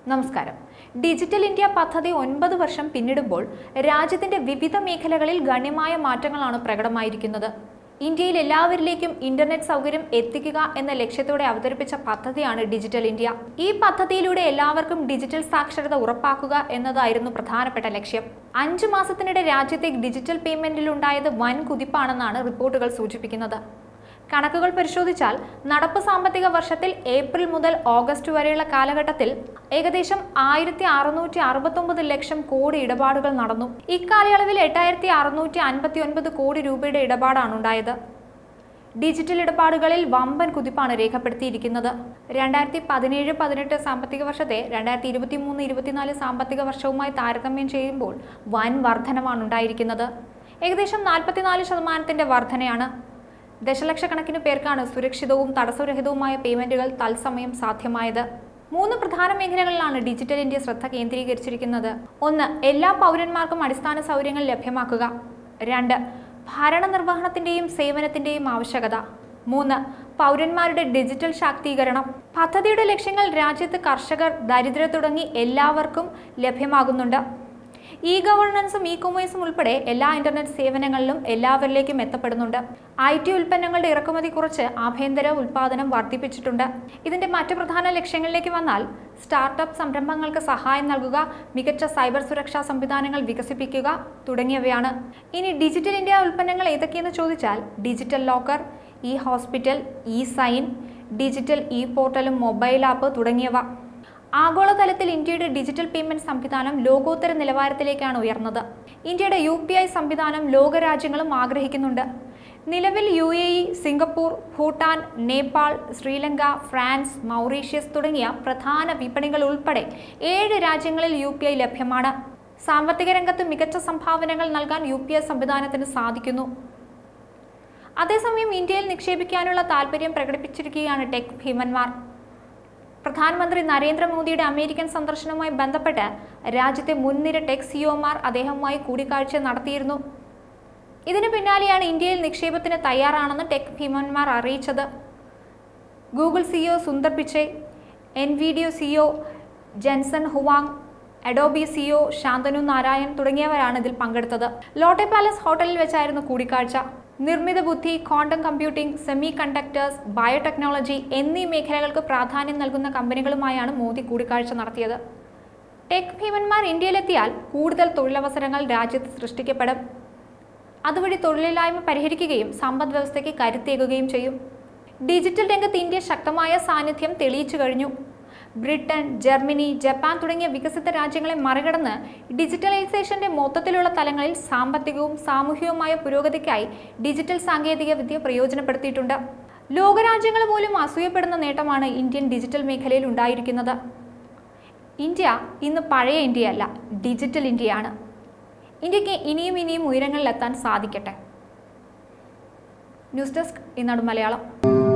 നമസ്കാരം digital India പദ്ധതി ഒൻപത് വർഷം പിന്നിടുമ്പോൾ രാജ്യത്തിന്റെ വിവിധ മേഖലകളിൽ ഗണ്യമായ മാറ്റങ്ങളാണ് പ്രകടമായിരിക്കുന്നത് ഇന്ത്യയിൽ എല്ലാവരിലേക്കും ഇന്റർനെറ്റ് സൗകര്യം എത്തിക്കുക എന്ന ലക്ഷ്യത്തോടെ അവതരിപ്പിച്ച പദ്ധതിയാണ് ഡിജിറ്റൽ ഇന്ത്യ ഈ പദ്ധതിയിലൂടെ എല്ലാവർക്കും ഡിജിറ്റൽ സാക്ഷരത ഉറപ്പാക്കുക എന്നതായിരുന്നു പ്രധാനപ്പെട്ട ലക്ഷ്യം അഞ്ചു മാസത്തിനിടെ രാജ്യത്തെ ഡിജിറ്റൽ പേയ്മെന്റിലുണ്ടായത് വൻ കുതിപ്പാണെന്നാണ് റിപ്പോർട്ടുകൾ സൂചിപ്പിക്കുന്നത് കണക്കുകൾ പരിശോധിച്ചാൽ നടപ്പ് സാമ്പത്തിക വർഷത്തിൽ ഏപ്രിൽ മുതൽ ഓഗസ്റ്റ് വരെയുള്ള കാലഘട്ടത്തിൽ ഏകദേശം ആയിരത്തി അറുന്നൂറ്റി അറുപത്തൊമ്പത് ലക്ഷം കോടി ഇടപാടുകൾ നടന്നു ഇക്കാലയളവിൽ എട്ടായിരത്തി അറുന്നൂറ്റി അൻപത്തി ഒൻപത് കോടി രൂപയുടെ ഇടപാടാണ് ഉണ്ടായത് ഡിജിറ്റൽ ഇടപാടുകളിൽ വമ്പൻ കുതിപ്പാണ് രേഖപ്പെടുത്തിയിരിക്കുന്നത് രണ്ടായിരത്തി പതിനേഴ് പതിനെട്ട് സാമ്പത്തിക വർഷത്തെ രണ്ടായിരത്തി ഇരുപത്തി മൂന്ന് ഇരുപത്തിനാല് സാമ്പത്തിക വർഷവുമായി താരതമ്യം ചെയ്യുമ്പോൾ വൻ വർധനമാണ് ഉണ്ടായിരിക്കുന്നത് ഏകദേശം നാൽപ്പത്തിനാല് ശതമാനത്തിന്റെ വർധനയാണ് ദശലക്ഷക്കണക്കിന് പേർക്കാണ് സുരക്ഷിതവും തടസ്സരഹിതവുമായ പേയ്മെന്റുകൾ തത്സമയം സാധ്യമായത് മൂന്ന് പ്രധാന മേഖലകളിലാണ് ഡിജിറ്റൽ ഇന്ത്യ ശ്രദ്ധ കേന്ദ്രീകരിച്ചിരിക്കുന്നത് ഒന്ന് എല്ലാ പൗരന്മാർക്കും അടിസ്ഥാന സൗകര്യങ്ങൾ ലഭ്യമാക്കുക രണ്ട് ഭരണനിർവഹണത്തിന്റെയും സേവനത്തിന്റെയും ആവശ്യകത മൂന്ന് പൗരന്മാരുടെ ഡിജിറ്റൽ ശാക്തീകരണം പദ്ധതിയുടെ ലക്ഷ്യങ്ങൾ രാജ്യത്ത് കർഷകർ ദരിദ്രർ തുടങ്ങി എല്ലാവർക്കും ലഭ്യമാകുന്നുണ്ട് ഇ ഗവേണൻസും ഇ കൊമേഴ്സും ഉൾപ്പെടെ എല്ലാ ഇന്റർനെറ്റ് സേവനങ്ങളിലും എല്ലാവരിലേക്കും എത്തപ്പെടുന്നുണ്ട് ഐ ടി ഉൽപ്പന്നങ്ങളുടെ ഇറക്കുമതി കുറച്ച് ആഭ്യന്തര ഉൽപാദനം വർദ്ധിപ്പിച്ചിട്ടുണ്ട് ഇതിന്റെ മറ്റ് പ്രധാന ലക്ഷ്യങ്ങളിലേക്ക് വന്നാൽ സ്റ്റാർട്ടപ്പ് സംരംഭങ്ങൾക്ക് സഹായം നൽകുക മികച്ച സൈബർ സുരക്ഷാ സംവിധാനങ്ങൾ വികസിപ്പിക്കുക തുടങ്ങിയവയാണ് ഇനി ഡിജിറ്റൽ ഇന്ത്യ ഉൽപ്പന്നങ്ങൾ ഏതൊക്കെയെന്ന് ചോദിച്ചാൽ digital locker e hospital e sign digital e പോർട്ടലും മൊബൈൽ ആപ്പ് തുടങ്ങിയവ ആഗോളതലത്തിൽ ഇന്ത്യയുടെ ഡിജിറ്റൽ പേയ്മെന്റ് സംവിധാനം ലോകോത്തര നിലവാരത്തിലേക്കാണ് ഉയർന്നത് ഇന്ത്യയുടെ യു പി ഐ സംവിധാനം ലോകരാജ്യങ്ങളും ആഗ്രഹിക്കുന്നുണ്ട് നിലവിൽ U A E Singapore Bhutan Nepal Sri Lanka France Mauritius തുടങ്ങിയ പ്രധാന വിപണികൾ ഉൾപ്പെടെ ഏഴ് രാജ്യങ്ങളിൽ യു പി ഐ ലഭ്യമാണ് സാമ്പത്തിക രംഗത്ത് മികച്ച സംഭാവനകൾ നൽകാൻ യു പി ഐ സംവിധാനത്തിന് സാധിക്കുന്നു അതേസമയം ഇന്ത്യയിൽ നിക്ഷേപിക്കാനുള്ള താൽപ്പര്യം പ്രകടിപ്പിച്ചിരിക്കുകയാണ് ടെക് ഭീമന്മാർ പ്രധാനമന്ത്രി നരേന്ദ്രമോദിയുടെ അമേരിക്കൻ സന്ദർശനവുമായി ബന്ധപ്പെട്ട് രാജ്യത്തെ മുൻനിര ടെക് സിഒമാർ അദ്ദേഹവുമായി കൂടിക്കാഴ്ച നടത്തിയിരുന്നു ഇതിന് പിന്നാലെയാണ് ഇന്ത്യയിൽ നിക്ഷേപത്തിന് തയ്യാറാണെന്ന് ടെക് ഭീമന്മാർ അറിയിച്ചത് Google CEO Sundar Pichai Nvidia CEO Jensen Huang Adobe CEO Shantanu Narayen തുടങ്ങിയവരാണ് ഇതിൽ പങ്കെടുത്തത് ലോട്ടെ പാലസ് ഹോട്ടലിൽ വെച്ചായിരുന്നു കൂടിക്കാഴ്ച നിർമ്മിത ബുദ്ധി quantum computing semiconductors biotechnology എന്നീ മേഖലകൾക്ക് പ്രാധാന്യം നൽകുന്ന കമ്പനികളുമായാണ് മോദി കൂടിക്കാഴ്ച നടത്തിയത് ടെക് ഭീമന്മാർ ഇന്ത്യയിലെത്തിയാൽ കൂടുതൽ തൊഴിലവസരങ്ങൾ രാജ്യത്ത് സൃഷ്ടിക്കപ്പെടും അതുവഴി തൊഴിലില്ലായ്മ പരിഹരിക്കുകയും സമ്പദ് വ്യവസ്ഥയ്ക്ക് കരുത്തേകുകയും ചെയ്യും ഡിജിറ്റൽ രംഗത്ത് ഇന്ത്യ ശക്തമായ സാന്നിധ്യം തെളിയിച്ചു കഴിഞ്ഞു ബ്രിട്ടൻ ജർമ്മനി ജപ്പാൻ തുടങ്ങിയ വികസിത രാജ്യങ്ങളെ മറികടന്ന് ഡിജിറ്റലൈസേഷന്റെ മൊത്തത്തിലുള്ള തലങ്ങളിൽ സാമ്പത്തികവും സാമൂഹികവുമായ പുരോഗതിക്കായി ഡിജിറ്റൽ സാങ്കേതിക വിദ്യ പ്രയോജനപ്പെടുത്തിയിട്ടുണ്ട് ലോകരാജ്യങ്ങൾ പോലും അസൂയപ്പെടുന്ന നേട്ടമാണ് ഇന്ത്യൻ ഡിജിറ്റൽ മേഖലയിൽ ഉണ്ടായിരിക്കുന്നത് ഇന്ത്യ ഇന്ന് പഴയ ഇന്ത്യയല്ല ഡിജിറ്റൽ ഇന്ത്യയാണ് ഇന്ത്യക്ക് ഇനിയും ഇനിയും ഉയരങ്ങളിലെത്താൻ സാധിക്കട്ടെ ന്യൂസ് ഡെസ്ക് ഇന്നാട് മലയാളം